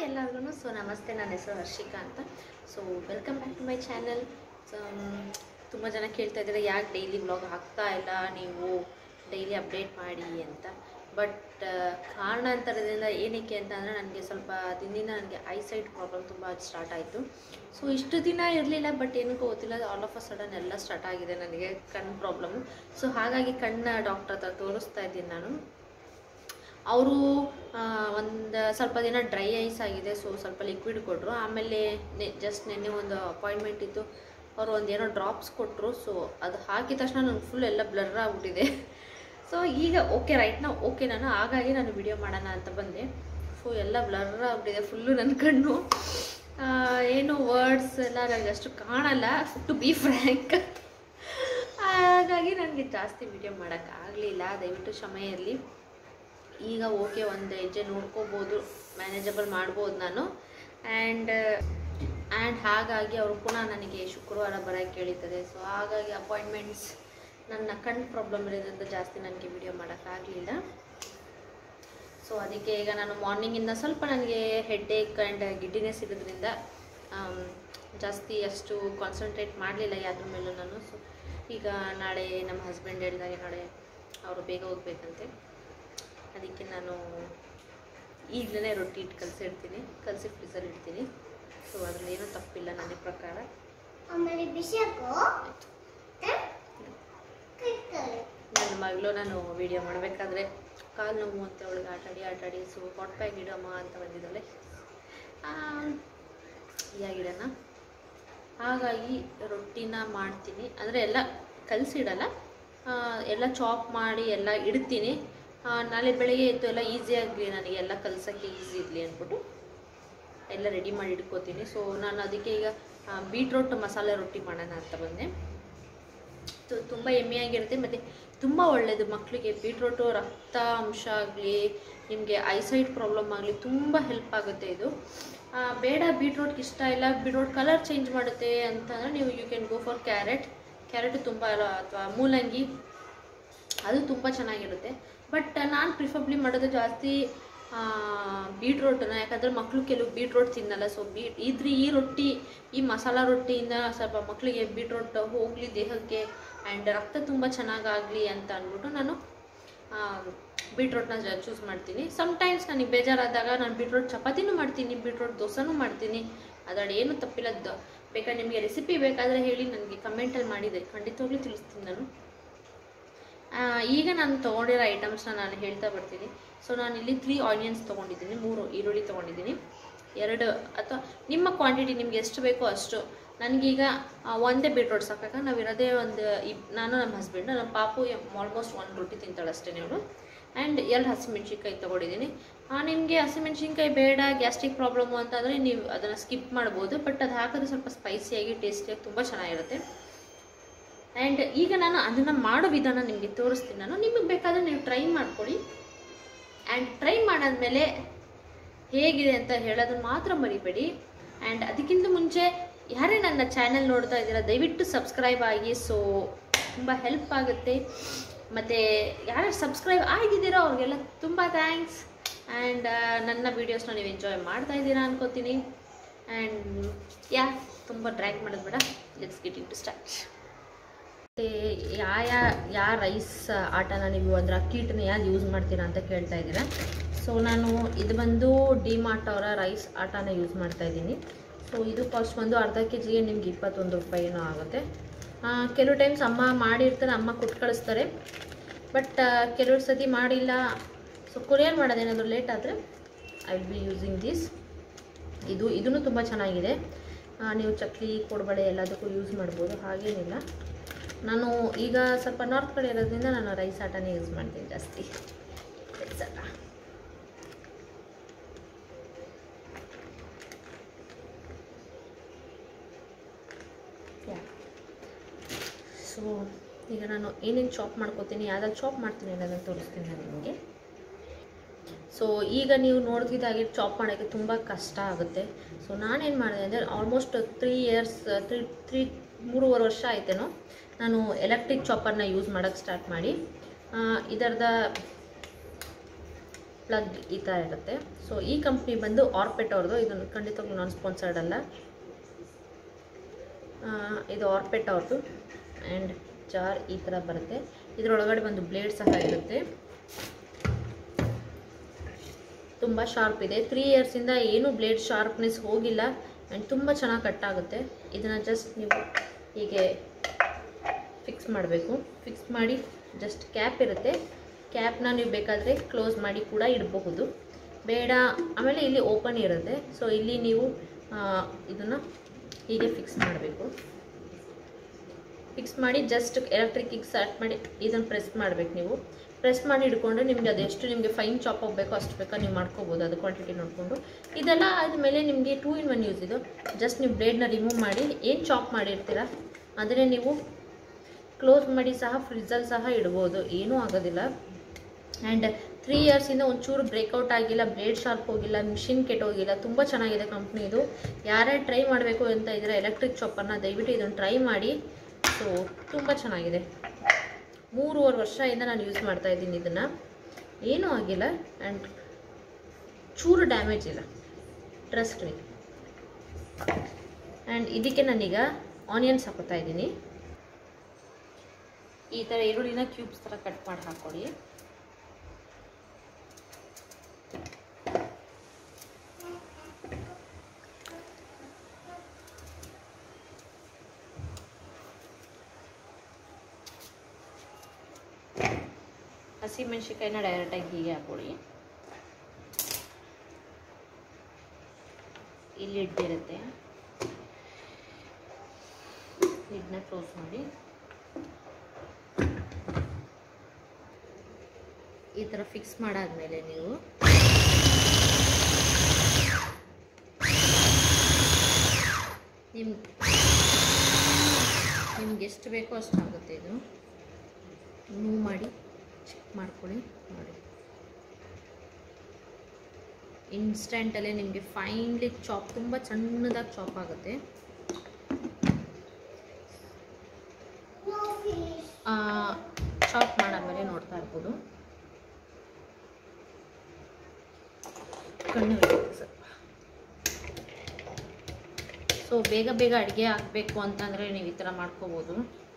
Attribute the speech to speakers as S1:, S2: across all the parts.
S1: ಎಲ್ಲರಿಗೂ ಸೊ ನಮಸ್ತೆ ನನ್ನ ಹೆಸರು ಹರ್ಷಿಕಾ ಅಂತ so welcome back to my channel so ತುಂಬ ಜನ ಕೇಳ್ತಾ ಇದ್ದಾರೆ ಯಾಕೆ ಡೈಲಿ ವ್ಲಾಗ್ ಹಾಕ್ತಾ ಇಲ್ಲ ನೀವು ಡೈಲಿ ಅಪ್ಡೇಟ್ ಮಾಡಿ ಅಂತ ಬಟ್ ಕಾರಣಾಂತರದಿಂದ ಏನಕ್ಕೆ ಅಂತ ಅಂದರೆ ನನಗೆ ಸ್ವಲ್ಪ ದಿನದಿಂದ ನನಗೆ ಐಸೈಟ್ ಪ್ರಾಬ್ಲಮ್ ತುಂಬ ಸ್ಟಾರ್ಟ್ ಆಯಿತು ಸೊ ಇಷ್ಟು ದಿನ ಇರಲಿಲ್ಲ ಬಟ್ ಏನಕ್ಕೂ ಗೊತ್ತಿಲ್ಲ ಆಲ್ ಆಫ್ ಅ ಸಡನ್ ಎಲ್ಲ ಸ್ಟಾರ್ಟ್ ಆಗಿದೆ ನನಗೆ ಕಣ್ಣು ಪ್ರಾಬ್ಲಮ್ಮು ಸೊ ಹಾಗಾಗಿ ಕಣ್ಣ ಡಾಕ್ಟರ್ ಹತ್ರ ತೋರಿಸ್ತಾ ಇದ್ದೀನಿ ನಾನು ಅವರು ಒಂದು ಸ್ವಲ್ಪ ದಿನ ಡ್ರೈ ಐಸ್ ಆಗಿದೆ ಸೊ ಸ್ವಲ್ಪ ಲಿಕ್ವಿಡ್ ಕೊಟ್ಟರು ಆಮೇಲೆ ನೆ ಜಸ್ಟ್ ನೆನ್ನೆ ಒಂದು ಅಪಾಯಿಂಟ್ಮೆಂಟ್ ಇತ್ತು ಅವರು ಒಂದು ಏನೋ ಡ್ರಾಪ್ಸ್ ಕೊಟ್ಟರು ಸೊ ಅದು ಹಾಕಿದ ತಕ್ಷಣ ನನಗೆ ಫುಲ್ ಎಲ್ಲ ಬ್ಲರ್ ಆಗಿಬಿಟ್ಟಿದೆ ಸೊ ಈಗ ಓಕೆ ರೈಟ್ ನಾವು ಓಕೆ ನಾನು ಹಾಗಾಗಿ ನಾನು ವಿಡಿಯೋ ಮಾಡೋಣ ಅಂತ ಬಂದೆ ಸೊ ಎಲ್ಲ ಬ್ಲರ್ ಆಗಿಬಿಟ್ಟಿದೆ ಫುಲ್ಲು ನನ್ನ ಕಣ್ಣು ಆ, ಏನು ವರ್ಡ್ಸ್ ಎಲ್ಲ ನನಗೆ ಅಷ್ಟು ಕಾಣಲ್ಲ ಟು ಬಿ ಫ್ರ್ಯಾಂಕ್ ಹಾಗಾಗಿ ನನಗೆ ಜಾಸ್ತಿ ವಿಡಿಯೋ ಮಾಡೋಕ್ಕಾಗಲಿಲ್ಲ ದಯವಿಟ್ಟು ಕ್ಷಮೆ ಇರಲಿ ಈಗ ಓಕೆ ಒಂದು ಹೆಜ್ಜೆ ನೋಡ್ಕೋಬೋದು ಮ್ಯಾನೇಜಬಲ್ ಮಾಡ್ಬೋದು ನಾನು ಆ್ಯಂಡ್ ಆ್ಯಂಡ್ ಹಾಗಾಗಿ ಅವರು ಪುನಃ ನನಗೆ ಶುಕ್ರವಾರ ಬರೋಕ್ಕೆ ಕೇಳಿದ್ದಾರೆ ಸೊ ಹಾಗಾಗಿ ಅಪಾಯಿಂಟ್ಮೆಂಟ್ಸ್ ನನ್ನ ಕಣ್ಣು ಪ್ರಾಬ್ಲಮ್ ಇರೋದ್ರಿಂದ ಜಾಸ್ತಿ ನನಗೆ ವಿಡಿಯೋ ಮಾಡೋಕ್ಕಾಗಲಿಲ್ಲ ಸೊ ಅದಕ್ಕೆ ಈಗ ನಾನು ಮಾರ್ನಿಂಗಿಂದ ಸ್ವಲ್ಪ ನನಗೆ ಹೆಡ್ಡೇಕ್ ಆ್ಯಂಡ್ ಗಿಡ್ಡಿನೆಸ್ ಇರೋದ್ರಿಂದ ಆಮ್, ಜಾಸ್ತಿ ಅಷ್ಟು ಕಾನ್ಸಂಟ್ರೇಟ್ ಮಾಡಲಿಲ್ಲ ಯಾವ್ದ್ರ ಮೇಲೂ ನಾನು ಸೊ ಈಗ ನಾಳೆ ನಮ್ಮ ಹಸ್ಬೆಂಡ್ ಹೇಳಿದಾಗ ನಾಳೆ ಅವರು ಬೇಗ ಹೋಗ್ಬೇಕಂತೆ ಅದಕ್ಕೆ ನಾನು ಈಗಲೇ ರೊಟ್ಟಿ ಇಟ್ಟು ಕಲಸಿಡ್ತೀನಿ ಕಲಸಿ ಫ್ರೀಸರ್ ಇಡ್ತೀನಿ ಸೊ ಅದ್ರಲ್ಲಿ ಏನೂ ತಪ್ಪಿಲ್ಲ ನನ್ನ ಪ್ರಕಾರ
S2: ಆಮೇಲೆ ಬಿಸಿಯಾಕು
S1: ನನ್ನ ಮಗಳು ನಾನು ವಿಡಿಯೋ ಮಾಡಬೇಕಾದ್ರೆ ಕಾಲು ನೋವು ಅಂತ ಅವಳಿಗೆ ಆಟಾಡಿ ಆಟಾಡಿ ಸೊ ಹಾಟ್ ಬ್ಯಾಗ್ ಇಡಮ್ಮ ಅಂತ ಬಂದಿದ್ದಾಳೆ ಯಾಗಿಡೋಣ ಹಾಗಾಗಿ ರೊಟ್ಟಿನ ಮಾಡ್ತೀನಿ ಅಂದರೆ ಎಲ್ಲ ಕಲಸಿಡಲ್ಲ ಎಲ್ಲ ಚಾಪ್ ಮಾಡಿ ಎಲ್ಲ ಇಡ್ತೀನಿ ಆ, ನಾಳೆ ಬೆಳಗ್ಗೆ ಎದ್ದು ಎಲ್ಲ ಈಸಿಯಾಗಲಿ ನನಗೆ ಎಲ್ಲ ಕಲ್ಸೋಕ್ಕೆ ಈಸಿ ಇರಲಿ ಅಂದ್ಬಿಟ್ಟು ಎಲ್ಲ ರೆಡಿ ಮಾಡಿ ಇಟ್ಕೋತೀನಿ ಸೊ ನಾನು ಅದಕ್ಕೆ ಈಗ ಬೀಟ್ರೋಟ್ ಮಸಾಲೆ ರೊಟ್ಟಿ ಮಾಡೋಣ ಅಂತ ಬಂದೆ ತು- ತುಂಬ ಎಮ್ಮೆಯಾಗಿರುತ್ತೆ ಮತ್ತು ತುಂಬ ಒಳ್ಳೆಯದು ಮಕ್ಕಳಿಗೆ ಬೀಟ್ರೋಟು ರಕ್ತ ಅಂಶ ಆಗಲಿ ನಿಮಗೆ ಐಸೈಟ್ ಪ್ರಾಬ್ಲಮ್ ಆಗಲಿ ತುಂಬ ಹೆಲ್ಪ್ ಆಗುತ್ತೆ ಇದು ಆ, ಬೇಡ ಬೀಟ್ರೋಟ್ಗೆ ಇಷ್ಟ ಇಲ್ಲ ಬೀಟ್ರೋಟ್ ಕಲರ್ ಚೇಂಜ್ ಮಾಡುತ್ತೆ ಅಂತಂದರೆ ನೀವು you can go for carrot carrot ತುಂಬ ಅಥವಾ ಮೂಲಂಗಿ ಅದು ತುಂಬ ಚೆನ್ನಾಗಿರುತ್ತೆ ಬಟ್ ನಾನು ಪ್ರಿಫರ್ಬ್ಲಿ ಮಾಡೋದು ಜಾಸ್ತಿ ಬೀಟ್ರೋಟನ್ನ ಯಾಕಂದರೆ ಮಕ್ಕಳು ಕೆಲವು ಬೀಟ್ರೋಟ್ ತಿನ್ನಲ್ಲ ಸೊ ಬೀ ಇದ್ರೆ ಈ ರೊಟ್ಟಿ ಈ ಮಸಾಲ ರೊಟ್ಟಿಯಿಂದ ಸ್ವಲ್ಪ ಮಕ್ಕಳಿಗೆ ಬೀಟ್ರೋಟ್ ಹೋಗಲಿ ದೇಹಕ್ಕೆ ಆ್ಯಂಡ್ ರಕ್ತ ತುಂಬ ಚೆನ್ನಾಗಾಗಲಿ ಅಂತ ಅಂದ್ಬಿಟ್ಟು ನಾನು ಬೀಟ್ರೋಟ್ನ ಚೂಸ್ ಮಾಡ್ತೀನಿ ಸಮ್ಟೈಮ್ಸ್ ನನಗೆ ಬೇಜಾರಾದಾಗ ನಾನು ಬೀಟ್ರೋಟ್ ಚಪಾತಿನೂ ಮಾಡ್ತೀನಿ ಬೀಟ್ರೋಟ್ ದೋಸೆನೂ ಮಾಡ್ತೀನಿ ಅದರಲ್ಲಿ ಏನು ತಪ್ಪಿಲ್ಲ ದ- ಬೇಕಾದ್ರೆ ನಿಮಗೆ ರೆಸಿಪಿ ಬೇಕಾದರೆ ಹೇಳಿ ನನಗೆ ಕಮೆಂಟಲ್ಲಿ ಮಾಡಿದೆ ಖಂಡಿತವಾಗ್ಲೂ ತಿಳಿಸ್ತೀನಿ ನಾನು ಆ, ಈಗ ನಾನು ತೊಗೊಂಡಿರೋ ಐಟಮ್ಸ್ನ ನಾನು ಹೇಳ್ತಾ ಬರ್ತೀನಿ ಸೊ ನಾನು ಇಲ್ಲಿ ತ್ರೀ ಆನಿಯನ್ಸ್ ತೊಗೊಂಡಿದ್ದೀನಿ ಮೂರು ಈರುಳ್ಳಿ ತೊಗೊಂಡಿದ್ದೀನಿ ಎರಡು ಅಥವಾ ನಿಮ್ಮ ಕ್ವಾಂಟಿಟಿ ನಿಮ್ಗೆ ಎಷ್ಟು ಬೇಕೋ ಅಷ್ಟು ನನಗೀಗ ಆ, ಒಂದೇ ಬೀಟ್ರೋಟ್ ಸಾಕಾಗ ನಾವು ಇರೋದೇ ಒಂದು ಇಬ್ ನಾನು ನಮ್ಮ ಹಸ್ಬೆಂಡು ನಮ್ಮ ಪಾಪು ಆಲ್ಮೋಸ್ಟ್ ಒಂದು ರೊಟ್ಟಿ ತಿಂತಾಳೆ ಅಷ್ಟೇ ಅವಳು ಆ್ಯಂಡ್ ಎರಡು ಹಸಿಮೆಣ್ಸಿನ್ಕಾಯಿ ತೊಗೊಂಡಿದ್ದೀನಿ ನಿಮಗೆ ಹಸಿಮೆಣ್ಸಿನ್ಕಾಯಿ ಬೇಡ ಗ್ಯಾಸ್ಟ್ರಿಕ್ ಪ್ರಾಬ್ಲಮ್ಮು ಅಂತಂದರೆ ನೀವು ಅದನ್ನು ಸ್ಕಿಪ್ ಮಾಡ್ಬೋದು ಬಟ್ ಅದು ಹಾಕಿದ್ರೆ ಸ್ವಲ್ಪ ಸ್ಪೈಸಿಯಾಗಿ ಟೇಸ್ಟಿಯಾಗಿ ತುಂಬ ಚೆನ್ನಾಗಿರುತ್ತೆ ಆ್ಯಂಡ್ ಈಗ ನಾನು ಅದನ್ನು ಮಾಡೋ ವಿಧಾನ ನಿಮಗೆ ತೋರಿಸ್ತೀನಿ ನಾನು ನಿಮಗೆ ಬೇಕಾದರೆ ನೀವು ಟ್ರೈ ಮಾಡ್ಕೊಳ್ಳಿ ಆ್ಯಂಡ್ ಟ್ರೈ ಮಾಡಾದ್ಮೇಲೆ ಹೇಗಿದೆ ಅಂತ ಹೇಳೋದನ್ನ ಮಾತ್ರ ಮರಿಬೇಡಿ ಆ್ಯಂಡ್ ಅದಕ್ಕಿಂತ ಮುಂಚೆ ಯಾರೇ ನನ್ನ ಚಾನೆಲ್ ನೋಡ್ತಾ ಇದ್ದೀರಾ ದಯವಿಟ್ಟು ಸಬ್ಸ್ಕ್ರೈಬ್ ಆಗಿ ಸೊ ತುಂಬ ಹೆಲ್ಪ್ ಆಗುತ್ತೆ ಮತ್ತು ಯಾರು ಸಬ್ಸ್ಕ್ರೈಬ್ ಆಗಿದ್ದೀರೋ ಅವ್ರಿಗೆಲ್ಲ ತುಂಬ ಥ್ಯಾಂಕ್ಸ್ ಆ್ಯಂಡ್ ನನ್ನ ವೀಡಿಯೋಸ್ನ ನೀವು ಎಂಜಾಯ್ ಮಾಡ್ತಾ ಇದ್ದೀರಾ ಅನ್ಕೋತೀನಿ ಆ್ಯಂಡ್ ಯಾ ತುಂಬ ಡ್ರ್ಯಾಗ್ ಮಾಡೋದು ಬೇಡ let's get into start ಮತ್ತು ಯಾವ ಯಾವ ರೈಸ್ ಆಟನ ನೀವು ಅಂದ್ರೆ ಅಕ್ಕಿ ಹಿಟ್ಟನ್ನ ಯಾವ್ದು ಯೂಸ್ ಮಾಡ್ತೀರಾ ಅಂತ ಕೇಳ್ತಾ ಇದ್ದೀರಾ ಸೊ ನಾನು ಇದು ಬಂದು ಡಿಮಾರ್ಟ್ ಅವರ ರೈಸ್ ಆಟನ ಯೂಸ್ ಮಾಡ್ತಾ ಇದ್ದೀನಿ ಸೊ ಇದು ಕಾಸ್ಟ್ ಬಂದು ಅರ್ಧ ಕೆ ಜಿಗೆ ನಿಮ್ಗೆ ಇಪ್ಪತ್ತೊಂದು ರೂಪಾಯಿನೂ ಆಗುತ್ತೆ ಆ, ಕೆಲವು ಟೈಮ್ಸ್ ಅಮ್ಮ ಮಾಡಿರ್ತಾರೆ ಅಮ್ಮ ಕೊಟ್ಟು ಕಳಿಸ್ತಾರೆ ಬಟ್ ಕೆಲವು ಸತಿ ಮಾಡಿಲ್ಲ ಸೊ ಕೊರಿಯರ್ ಮಾಡೋದೇನಾದರೂ ಲೇಟ್ ಆದರೆ I will be using this ಇದು ಇದೂ ತುಂಬ ಚೆನ್ನಾಗಿದೆ ಆ, ನೀವು ಚಕ್ಲಿ ಕೋಡ್ಬಳೆ ಎಲ್ಲದಕ್ಕೂ ಯೂಸ್ ಮಾಡ್ಬೋದು ಹಾಗೇನಿಲ್ಲ ನಾನು ಈಗ ಸ್ವಲ್ಪ ನಾರ್ತ್ ಕಡೆ ಇರೋದ್ರಿಂದ ನಾನು ರೈಸ್ ಆಟನೇ ಯೂಸ್ ಮಾಡ್ತೀನಿ ಜಾಸ್ತಿ ರೈಸ್ ಆಟ ಸೊ ಈಗ ನಾನು ಏನೇನು ಚಾಪ್ ಮಾಡ್ಕೋತೀನಿ ಯಾವ್ದಾದ್ರು ಚಾಪ್ ಮಾಡ್ತೀನಿ ಅನ್ನೋದನ್ನು ತೋರಿಸ್ತೀನಿ ನಾನು ನಿಮಗೆ ಸೊ ಈಗ ನೀವು ನೋಡ್ತಿದ್ದಾಗೆ ಚಾಪ್ ಮಾಡೋಕ್ಕೆ ತುಂಬ ಕಷ್ಟ ಆಗುತ್ತೆ ಸೊ ನಾನೇನು ಮಾಡಿದೆ ಅಂದರೆ almost three years three three ಮೂರುವರೆ ವರ್ಷ ಆಯ್ತೇನೋ ನಾನು ಎಲೆಕ್ಟ್ರಿಕ್ ಚಾಪರ್ನ ಯೂಸ್ ಮಾಡೋಕ್ಕೆ ಸ್ಟಾರ್ಟ್ ಮಾಡಿ ಆ, ಇದರದ ಪ್ಲಗ್ ಈ ಥರ ಇರುತ್ತೆ ಸೊ ಈ ಕಂಪ್ನಿ ಬಂದು ಆರ್ಪೆಟ್ ಅವ್ರದ್ದು ಇದನ್ನು ಖಂಡಿತವಾಗ್ಲೂ ನಾನ್ ಸ್ಪಾನ್ಸರ್ಡ್ ಅಲ್ಲ ಆ, ಇದು ಆರ್ಪೆಟ್ ಅವ್ರದ್ದು ಆ್ಯಂಡ್ ಜಾರ್ ಈ ಥರ ಬರುತ್ತೆ ಇದರೊಳಗಡೆ ಒಂದು ಬ್ಲೇಡ್ ಸಹ ಇರುತ್ತೆ ತುಂಬ ಶಾರ್ಪ್ ಇದೆ ತ್ರೀ ಇಯರ್ಸಿಂದ ಏನೂ ಬ್ಲೇಡ್ ಶಾರ್ಪ್ನೆಸ್ ಹೋಗಿಲ್ಲ ಆ್ಯಂಡ್ ತುಂಬ ಚೆನ್ನಾಗಿ ಕಟ್ ಆಗುತ್ತೆ ಇದನ್ನು ಜಸ್ಟ್ ನೀವು ಹೀಗೆ ಫಿಕ್ಸ್ ಮಾಡಬೇಕು ಫಿಕ್ಸ್ ಮಾಡಿ ಜಸ್ಟ್ ಕ್ಯಾಪ್ ಇರುತ್ತೆ ಕ್ಯಾಪ್ನ ನೀವು ಬೇಕಾದರೆ ಕ್ಲೋಸ್ ಮಾಡಿ ಕೂಡ ಇಡಬಹುದು ಬೇಡ ಆಮೇಲೆ ಇಲ್ಲಿ ಓಪನ್ ಇರುತ್ತೆ ಸೊ ಇಲ್ಲಿ ನೀವು ಇದನ್ನು ಹೀಗೆ ಫಿಕ್ಸ್ ಮಾಡಬೇಕು ಫಿಕ್ಸ್ ಮಾಡಿ ಜಸ್ಟ್ ಎಲೆಕ್ಟ್ರಿಕ್ಕಿಗೆ ಸ್ಟಾರ್ಟ್ ಮಾಡಿ ಇದನ್ನು ಪ್ರೆಸ್ ಮಾಡಬೇಕು ನೀವು ಪ್ರೆಸ್ ಮಾಡಿ ಹಿಡ್ಕೊಂಡು ನಿಮಗೆ ಅದೆಷ್ಟು ನಿಮಗೆ ಫೈನ್ ಚಾಪ್ ಆಗಬೇಕೋ ಅಷ್ಟು ಬೇಕಾ ನೀವು ಮಾಡ್ಕೋಬೋದು ಅದು ಕ್ವಾಂಟಿಟಿ ನೋಡಿಕೊಂಡು ಇದೆಲ್ಲ ಆದಮೇಲೆ ನಿಮಗೆ ಟೂ ಇನ್ ಒನ್ ಯೂಸ್ ಇದು ಜಸ್ಟ್ ನೀವು ಬ್ಲೇಡ್ನ ರಿಮೂವ್ ಮಾಡಿ ಏನು ಚಾಪ್ ಮಾಡಿರ್ತೀರ ಅದನ್ನೇ ನೀವು ಕ್ಲೋಸ್ ಮಾಡಿ ಸಹ ಫ್ರಿಜ್ಜಲ್ಲಿ ಸಹ ಇಡ್ಬೋದು ಏನೂ ಆಗೋದಿಲ್ಲ ಆ್ಯಂಡ್ ತ್ರೀ ಇಯರ್ಸಿಂದ ಒಂಚೂರು ಬ್ರೇಕೌಟ್ ಆಗಿಲ್ಲ ಬ್ಲೇಡ್ ಶಾರ್ಪ್ ಹೋಗಿಲ್ಲ ಮಿಷಿನ್ ಕೆಟ್ಟೋಗಿಲ್ಲ ತುಂಬ ಚೆನ್ನಾಗಿದೆ ಕಂಪ್ನಿದು ಯಾರ್ಯಾರು ಟ್ರೈ ಮಾಡಬೇಕು ಅಂತ ಇದ್ದರೆ ಎಲೆಕ್ಟ್ರಿಕ್ ಚಾಪನ್ನು ದಯವಿಟ್ಟು ಇದನ್ನು ಟ್ರೈ ಮಾಡಿ ಸೊ ತುಂಬ ಚೆನ್ನಾಗಿದೆ ಮೂರುವರೆ ವರ್ಷದಿಂದ ನಾನು ಯೂಸ್ ಮಾಡ್ತಾ ಇದ್ದೀನಿ ಇದನ್ನು ಏನೂ ಆಗಿಲ್ಲ ಆ್ಯಂಡ್ ಚೂರು ಡ್ಯಾಮೇಜ್ ಇಲ್ಲ ಟ್ರಸ್ಟ್ ಮೀ ಆ್ಯಂಡ್ ಇದಕ್ಕೆ ನಾನೀಗ ಆನಿಯನ್ಸ್ ಹಾಕೋತಾ ಇದ್ದೀನಿ ಈ ಥರ ಈರುಳ್ಳಿನ ಕ್ಯೂಬ್ಸ್ ಥರ ಕಟ್ ಮಾಡಿ ಹಾಕ್ಕೊಡಿ ಹಸಿಮೆಣ್ಸಿಕಾಯಿನ ಡೈರೆಕ್ಟಾಗಿ ಹೀಗೆ ಹಾಕೊಳ್ಳಿ ಇಲ್ಲಿ ಇಟ್ಟಿರುತ್ತೆ ಲಿಡ್ನ ಕ್ಲೋಸ್ ಮಾಡಿ ಈ ಥರ ಫಿಕ್ಸ್ ಮಾಡಾದ್ಮೇಲೆ ನೀವು ನಿಮ್ ನಿಮ್ಗೆ ಎಷ್ಟು ಬೇಕೋ ಅಷ್ಟು ಆಗುತ್ತೆ ಇದು ಮೂವ್ ಮಾಡಿ ಚೆಕ್ ಮಾಡ್ಕೊಳ್ಳಿ ನೋಡಿ ಇನ್ಸ್ಟೆಂಟಲ್ಲೇ ನಿಮಗೆ ಫೈನ್ಲಿ ಚಾಪ್ ತುಂಬ ಸಣ್ಣದಾಗಿ ಚಾಪ್ ಆಗುತ್ತೆ
S2: No fish.
S1: ಚಾಪ್ ಮಾಡಾದ್ಮೇಲೆ ನೋಡ್ತಾ ಇರ್ಬೋದು ಕಣ್ಣು ಹಿಡಿಯುತ್ತೆ ಸ್ವಲ್ಪ ಸೊ ಬೇಗ ಬೇಗ ಅಡುಗೆ ಆಗಬೇಕು ಅಂತಂದರೆ ನೀವು ಈ ಥರ ಮಾಡ್ಕೋಬೋದು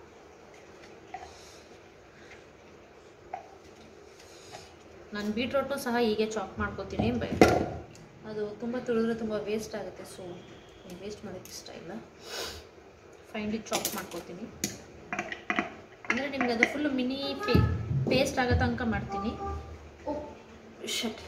S1: ನಾನು ಬೀಟ್ರೋಟು ಸಹ ಹೀಗೆ ಚಾಪ್ ಮಾಡ್ಕೋತೀನಿ ಬೈ ಅದು ತುಂಬ ತುಳಿದ್ರೆ ತುಂಬ ವೇಸ್ಟ್ ಆಗುತ್ತೆ ಸೊ ವೇಸ್ಟ್ ಮಾಡೋಕ್ಕೆ ಇಷ್ಟ ಇಲ್ಲ ಫೈನ್ಲಿ ಚಾಪ್ ಮಾಡ್ಕೋತೀನಿ ಅಂದರೆ ನಿಮ್ಗೆ ಅದು ಫುಲ್ಲು ಮಿನಿ ಪೇ ಪೇಸ್ಟ್ ಆಗೋ ತನಕ ಮಾಡ್ತೀನಿ ಓ ಶಟ್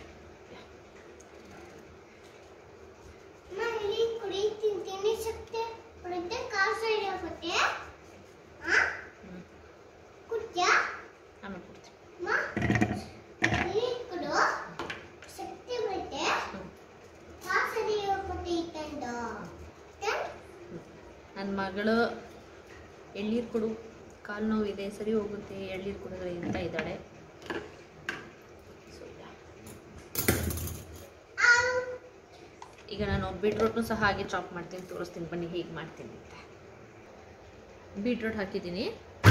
S2: ಅಮ್ಮ, ಇಲ್ಲಿ ಕುಡಿ ತಿಂತೀನಿ ಶಕ್ತಿ ಬರುತ್ತೆ ಕಾಸು ಹಿಡಿಯೋಗುತ್ತೆ ಆ ಕುಡ್ಯಾ
S1: ಆಮೇಲೆ ಕೊಡ್ತೀನಿ
S2: ಅಮ್ಮ ಇಲ್ಲಿ ಕೊಡು ಶಕ್ತಿ ಬರುತ್ತೆ ಕಾಸು ಹಿಡಿಯೋಗುತ್ತೆ ಇತ್ತಂದು
S1: ನನ್ನ ಮಗಳು ಎಳ್ನೀರು ಕೊಡು ಕಾಲು ನೋವಿದೆ ಸರಿ ಹೋಗುತ್ತೆ ಎಳ್ನೀರು ಕುಡಿದ್ರೆ ಅಂತ ಇದ್ದಾಳೆ ಸೊ ಈಗ ನಾನು ಬೀಟ್ರೋಟ್ನು ಸಹ ಹಾಗೆ ಚಾಪ್ ಮಾಡ್ತೀನಿ ತೋರಿಸ್ತೀನಿ ಬನ್ನಿ ಹೇಗೆ ಮಾಡ್ತೀನಿ ಅಂತ ಬೀಟ್ರೋಟ್ ಹಾಕಿದ್ದೀನಿ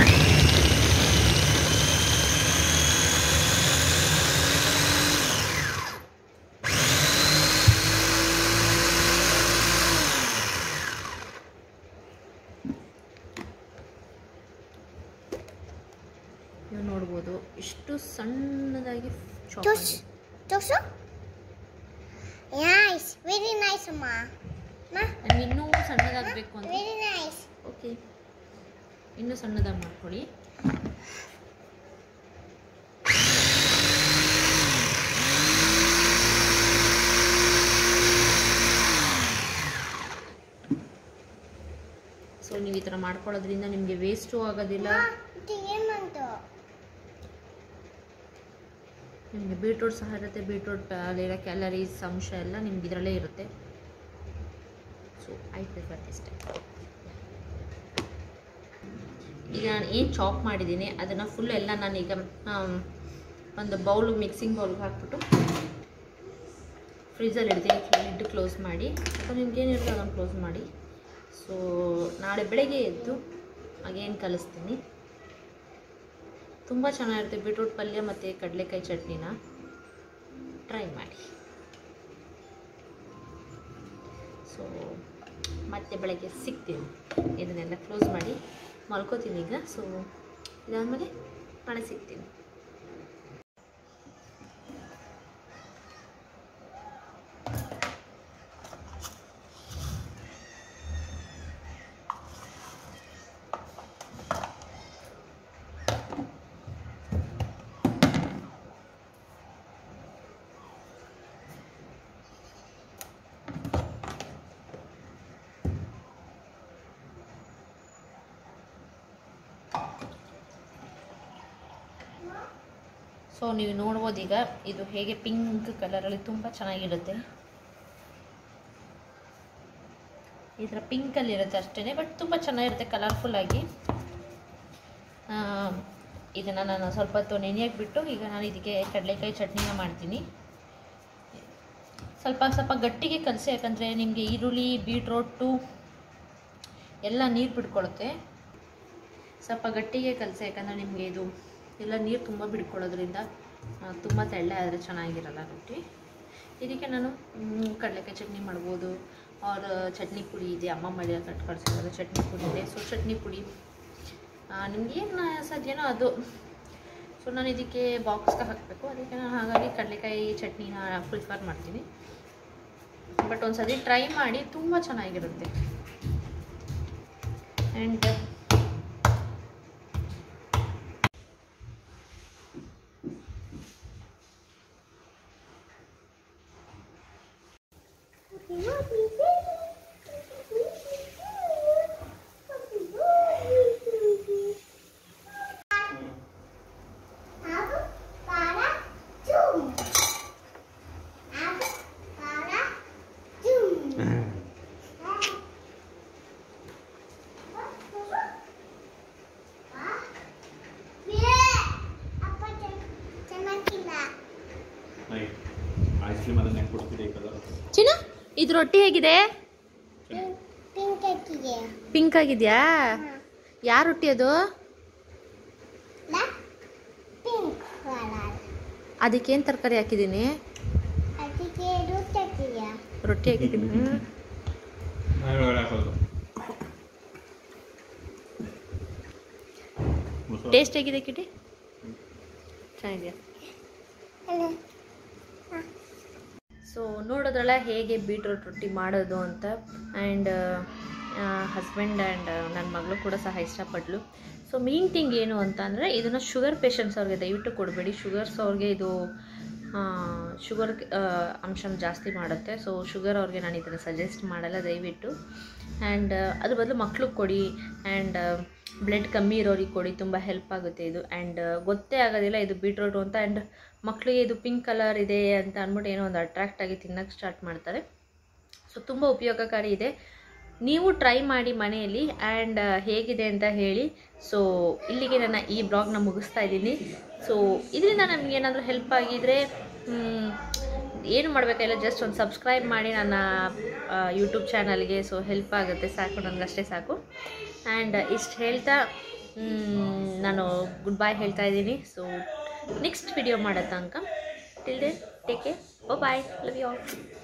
S1: ನೀವು ನೋಡ್ಬೋದು ಎಷ್ಟು ಸಣ್ಣದಾಗಿ ಚಾಪ್
S2: ತೋರ್ಸು ತೋರ್ಸು ನೈಸ್ ವೆರಿ ನೈಸ್ ಅಮ್ಮ
S1: ನಮ್ಗೆ ಇನ್ನೂ ಸಣ್ಣದಾಗಬೇಕು ಅಂತ
S2: ವೆರಿ ನೈಸ್
S1: ಓಕೆ ಇನ್ನೂ ಸಣ್ಣದಾಗಿ ಮಾಡ್ಕೊಳ್ಳಿ ಸೊ ನೀವು ಈ ಥರ ಮಾಡ್ಕೊಳ್ಳೋದ್ರಿಂದ ನಿಮಗೆ ವೇಸ್ಟು ಆಗೋದಿಲ್ಲ
S2: ಇದು ಏನಂತು
S1: ನಿಮಗೆ ಬೀಟ್ರೂಟ್ ಸಹ ಇರುತ್ತೆ ಬೀಟ್ರೂಟ್ ಅಲ್ಲಿರೋ ಕ್ಯಾಲರೀಸ್ ಅಂಶ ಎಲ್ಲ ನಿಮ್ಗೆ ಇದರಲ್ಲೇ ಇರುತ್ತೆ so I prefer this type ಈಗ ನಾನು ಏನು ಚಾಪ್ ಮಾಡಿದ್ದೀನಿ ಅದನ್ನು ಫುಲ್ ಎಲ್ಲ ನಾನೀಗ ಆಮ್, ಒಂದು ಬೌಲ್ ಮಿಕ್ಸಿಂಗ್ ಬೌಲ್ಗೆ ಹಾಕ್ಬಿಟ್ಟು ಫ್ರಿಜ್ಜಲ್ಲಿ ಇಡ್ತೀನಿ ಲಿಡ್ ಕ್ಲೋಸ್ ಮಾಡಿ ಅಥವಾ ನಿಮ್ಗೆ ಏನಿರುತ್ತೆ ಅದನ್ನು ಕ್ಲೋಸ್ ಮಾಡಿ ಸೊ ನಾಳೆ ಬೆಳಗ್ಗೆ ಎದ್ದು ಅಗೇನ್ ಕಲಿಸ್ತೀನಿ ತುಂಬ ಚೆನ್ನಾಗಿರುತ್ತೆ ಬೀಟ್ರೂಟ್ ಪಲ್ಯ ಮತ್ತು ಕಡಲೆಕಾಯಿ ಚಟ್ನಿನ ಟ್ರೈ ಮಾಡಿ ಸೊ ಮತ್ತೆ ಬೆಳಗ್ಗೆ ಸಿಗ್ತೀನಿ ಇದನ್ನೆಲ್ಲ ಕ್ಲೋಸ್ ಮಾಡಿ ಮಲ್ಕೋತೀನಿ ಈಗ ಸೊ ಇದಾದಮೇಲೆ ನಾಳೆ ಸಿಗ್ತೀನಿ ಸೊ ನೀವು ನೋಡ್ಬೋದು ಈಗ ಇದು ಹೇಗೆ ಪಿಂಕ್ ಕಲರಲ್ಲಿ ತುಂಬ ಚೆನ್ನಾಗಿರುತ್ತೆ ಈ ಥರ ಪಿಂಕಲ್ಲಿ ಇರುತ್ತೆ ಅಷ್ಟೇ ಬಟ್ ತುಂಬ ಚೆನ್ನಾಗಿರುತ್ತೆ ಕಲರ್ಫುಲ್ಲಾಗಿ ಇದನ್ನು ನಾನು ಸ್ವಲ್ಪ ಹೊತ್ತು ನೆನೆಯಕ್ಕೆ ಬಿಟ್ಟು ಈಗ ನಾನು ಇದಕ್ಕೆ ಕಡಲೆಕಾಯಿ ಚಟ್ನಿನ ಮಾಡ್ತೀನಿ ಸ್ವಲ್ಪ ಸ್ವಲ್ಪ ಗಟ್ಟಿಗೆ ಕಲಸಿ ಯಾಕಂದರೆ ನಿಮಗೆ ಈರುಳ್ಳಿ ಬೀಟ್ರೋಟು ಎಲ್ಲ ನೀರು ಬಿಟ್ಕೊಳುತ್ತೆ ಸ್ವಲ್ಪ ಗಟ್ಟಿಗೆ ಕಲಸಿ ಯಾಕಂದರೆ ನಿಮಗೆ ಇದು ಎಲ್ಲ ನೀರು ತುಂಬ ಬಿಡ್ಕೊಳ್ಳೋದ್ರಿಂದ ಆ, ತುಂಬ ತೆಳ್ಳೆ ಆದರೆ ಚೆನ್ನಾಗಿರಲ್ಲ ರೊಟ್ಟಿ ಇದಕ್ಕೆ ನಾನು ಮ್, ಕಡಲೆಕಾಯಿ ಚಟ್ನಿ ಮಾಡ್ಬೋದು ಅವ್ರ ಚಟ್ನಿ ಪುಡಿ ಇದೆ ಅಮ್ಮ ಮಳೆ ಕಟ್ ಕಳಿಸಿದ್ರೆ ಚಟ್ನಿ ಪುಡಿ ಇದೆ ಸೊ ಚಟ್ನಿ ಪುಡಿ ನಿಮ್ಗೆ ಏನು ಸಾಧ್ಯನೋ ಅದು ಸೊ ನಾನು ಇದಕ್ಕೆ ಬಾಕ್ಸ್ಗೆ ಹಾಕಬೇಕು ಅದಕ್ಕೆ ನಾನು ಹಾಗಾಗಿ ಕಡಲೆಕಾಯಿ ಚಟ್ನಿನ ಪ್ರಿಫರ್ ಮಾಡ್ತೀನಿ ಬಟ್ ಒಂದ್ಸತಿ ಟ್ರೈ ಮಾಡಿ ತುಂಬ ಚೆನ್ನಾಗಿರುತ್ತೆ and
S2: Aku para zoom. Aku para zoom. apa ಚೆನ್ನಾಗಿಲ್ಲ
S3: ಐಸ್ ಕ್ರೀಮ್ ಅದನ್ನ ಹೆಂಗೆ ಕೊಡ್ತೀರಿ ಕಲರ್
S1: ಚಿನ್ನ ಇದು ರೊಟ್ಟಿ ಹೇಗಿದೆ
S2: ಪಿಂಕ್ ಹಾಕಿದೆ
S1: ಪಿಂಕ್ ಆಗಿದೆಯಾ ಯಾರ ರೊಟ್ಟಿ ಅದು
S2: ಪಿಂಕ್ ಕಲರ್
S1: ಅದಕ್ಕೇನು ತರಕಾರಿ ಹಾಕಿದ್ದೀನಿ
S2: ಅದಕ್ಕೆ ರೂಟ್ ಹಾಕಿದ್ಯಾ
S1: ರೊಟ್ಟಿ ಹಾಕಿದ್ದೀನಿ
S3: ಒಳಗಡೆ ಹಾಕೋದು ಮೊಸರು
S1: ಟೇಸ್ಟ್ ಹೇಗಿದೆ ಕಿಟಿ ಚೆನ್ನಾಗಿದೆಯಾ
S2: ಅಲ್ಲ
S1: ಸೊ ನೋಡೋದ್ರಲ್ಲ ಹೇಗೆ ಬೀಟ್ರೋಟ್ ರೊಟ್ಟಿ ಮಾಡೋದು ಅಂತ ಆ್ಯಂಡ್ ಹಸ್ಬೆಂಡ್ ಆ್ಯಂಡ್ ನನ್ನ ಮಗಳು ಕೂಡ ಸಹ ಇಷ್ಟಪಟ್ಲು ಸೊ ಮೇನ್ ಥಿಂಗ್ ಏನು ಅಂತ ಅಂದರೆ ಇದನ್ನು ಶುಗರ್ ಪೇಷಂಟ್ಸ್ ಅವ್ರಿಗೆ ದಯವಿಟ್ಟು ಕೊಡಬೇಡಿ ಶುಗರ್ಸ್ ಅವ್ರಿಗೆ ಇದು ಶುಗರ್ ಅಂಶ ಜಾಸ್ತಿ ಮಾಡುತ್ತೆ ಸೊ ಶುಗರ್ ಅವ್ರಿಗೆ ನಾನು ಇದನ್ನು ಸಜೆಸ್ಟ್ ಮಾಡಲ್ಲ ದಯವಿಟ್ಟು ಆ್ಯಂಡ್ ಅದ್ರ ಬದಲು ಮಕ್ಳಿಗೆ ಕೊಡಿ ಆ್ಯಂಡ್ ಬ್ಲಡ್ ಕಮ್ಮಿ ಇರೋರಿಗೆ ಕೊಡಿ ತುಂಬ ಹೆಲ್ಪ್ ಆಗುತ್ತೆ ಇದು ಆ್ಯಂಡ್ ಗೊತ್ತೇ ಆಗೋದಿಲ್ಲ ಇದು ಬೀಟ್ರೋಟು ಅಂತ ಆ್ಯಂಡ್ ಮಕ್ಕಳಿಗೆ ಇದು ಪಿಂಕ್ ಕಲರ್ ಇದೆ ಅಂತ ಅಂದ್ಬಿಟ್ಟು ಏನೋ ಒಂದು ಅಟ್ರಾಕ್ಟ್ ಆಗಿ ತಿನ್ನೋಕ್ಕೆ ಸ್ಟಾರ್ಟ್ ಮಾಡ್ತಾರೆ ಸೊ ತುಂಬ ಉಪಯೋಗಕಾರಿ ಇದೆ ನೀವು ಟ್ರೈ ಮಾಡಿ ಮನೆಯಲ್ಲಿ ಆ್ಯಂಡ್ ಹೇಗಿದೆ ಅಂತ ಹೇಳಿ ಸೊ ಇಲ್ಲಿಗೆ ನನ್ನ ಈ ಬ್ಲಾಗ್ನ ಮುಗಿಸ್ತಾ ಇದ್ದೀನಿ ಸೊ ಇದರಿಂದ ನಮ್ಗೆ ಏನಾದರೂ ಹೆಲ್ಪ್ ಆಗಿದರೆ ಏನು ಮಾಡಬೇಕಿಲ್ಲ ಜಸ್ಟ್ ಒಂದು ಸಬ್ಸ್ಕ್ರೈಬ್ ಮಾಡಿ ನನ್ನ ಯೂಟ್ಯೂಬ್ ಚಾನಲ್ಗೆ ಸೊ ಹೆಲ್ಪ್ ಆಗುತ್ತೆ ಸಾಕು ನನಗಷ್ಟೇ ಸಾಕು ಆ್ಯಂಡ್ ಇಷ್ಟು ಹೇಳ್ತಾ ಮ್, ನಾನು ಗುಡ್ ಬಾಯ್ ಹೇಳ್ತಾ ಇದ್ದೀನಿ ಸೊ ನೆಕ್ಸ್ಟ್ ವಿಡಿಯೋ ಮಾಡೋ ತನಕ till then take care bye love you all